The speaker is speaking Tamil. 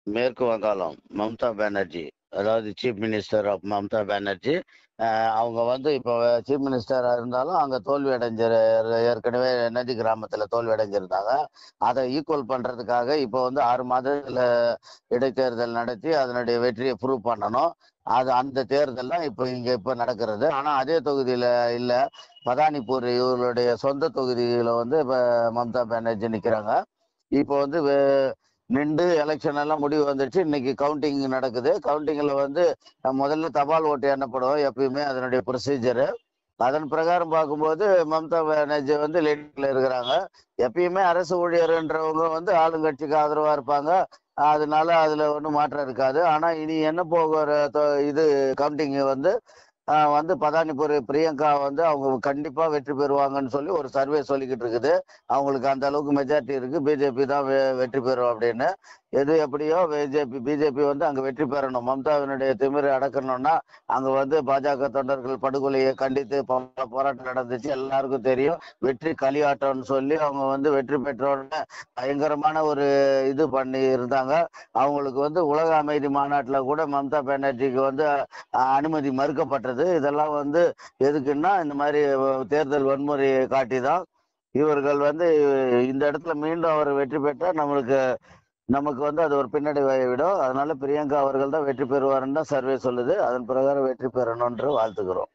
மேற்கு வங்காளம் மம்தா பானர்ஜி அதாவது chief minister of Mamata Banerjee அஹ் அவங்க வந்து இப்போ சீஃப் மினிஸ்டராக இருந்தாலும் அங்கே தோல்வி அடைஞ்ச ஏற்கனவே நதி கிராமத்தில் தோல்வி அடைஞ்சிருந்தாங்க அதை ஈக்குவல் பண்ணுறதுக்காக இப்போ வந்து ஆறு மாதத்தில் இடைத்தேர்தல் நடத்தி அதனுடைய வெற்றியை ப்ரூவ் பண்ணணும் அது அந்த தேர்தல் தான் இப்போ இங்கே இப்போ நடக்கிறது ஆனால் அதே தொகுதியில் இல்லை பதானிப்பூர் இவர்களுடைய சொந்த தொகுதியில் வந்து இப்போ மம்தா பானர்ஜி நிற்கிறாங்க இப்போ வந்து வே- நின்று எலெக்ஷன் எல்லாம் முடிவு வந்துடுச்சு இன்னைக்கு கவுண்டிங் நடக்குது கவுண்டிங்ல வந்து அஹ், முதல்ல தபால் ஓட்டு எண்ணப்படும் எப்பயுமே அதனுடைய ப்ரொசீஜரு அதன் பிரகாரம் பார்க்கும்போது மம்தா பானர்ஜி வந்து லீடிங்ல இருக்கிறாங்க எப்பயுமே அரசு ஊழியர்ன்றவங்க வந்து ஆளுங்கட்சிக்கு ஆதரவா இருப்பாங்க அதனால அதுல ஒன்றும் மாற்றம் இருக்காது ஆனா இனி என்ன போகிற தொ- இது கவுண்டிங் வந்து ஆஹ் வந்து பதானிபுர் பிரியங்கா வந்து அவங்க கண்டிப்பா வெற்றி பெறுவாங்கன்னு சொல்லி ஒரு சர்வே சொல்லிக்கிட்டு இருக்குது அவங்களுக்கு அந்த அளவுக்கு மெஜாரிட்டி இருக்கு பிஜேபி தான் வெ- வெற்றி பெறும் அப்படின்னு எது எப்படியோ பிஜேபி பிஜேபி வந்து அங்க வெற்றி பெறணும் மம்தாவினுடைய திமிரை அடக்கணும்னா அங்க வந்து பாஜக தொண்டர்கள் படுகொலையை கண்டித்து பல போராட்டம் நடந்துச்சு எல்லாருக்கும் தெரியும் வெற்றி களியாட்டம்னு சொல்லி அவங்க வந்து வெற்றி பெற்ற உடனே பயங்கரமான ஒரு இது பண்ணி இருந்தாங்க அவங்களுக்கு வந்து உலக அமைதி மாநாட்டுல கூட மம்தா பானர்ஜிக்கு வந்து அஹ், அனுமதி மறுக்கப்பட்டது இதெல்லாம் வந்து எதுக்குன்னா இந்த மாதிரி அஹ், தேர்தல் வன்முறையை காட்டி தான் இவர்கள் வந்து இந்த இடத்துல மீண்டும் அவர் வெற்றி பெற்றா நம்மளுக்கு நமக்கு வந்து அது ஒரு பின்னடைவாகி விடும் அதனால பிரியங்கா அவர்கள் தான் வெற்றி பெறுவாருன்னு தான் சர்வே சொல்லுது அதன் பிரகாரம் வெற்றி பெறணும்ன்று வாழ்த்துக்கிறோம்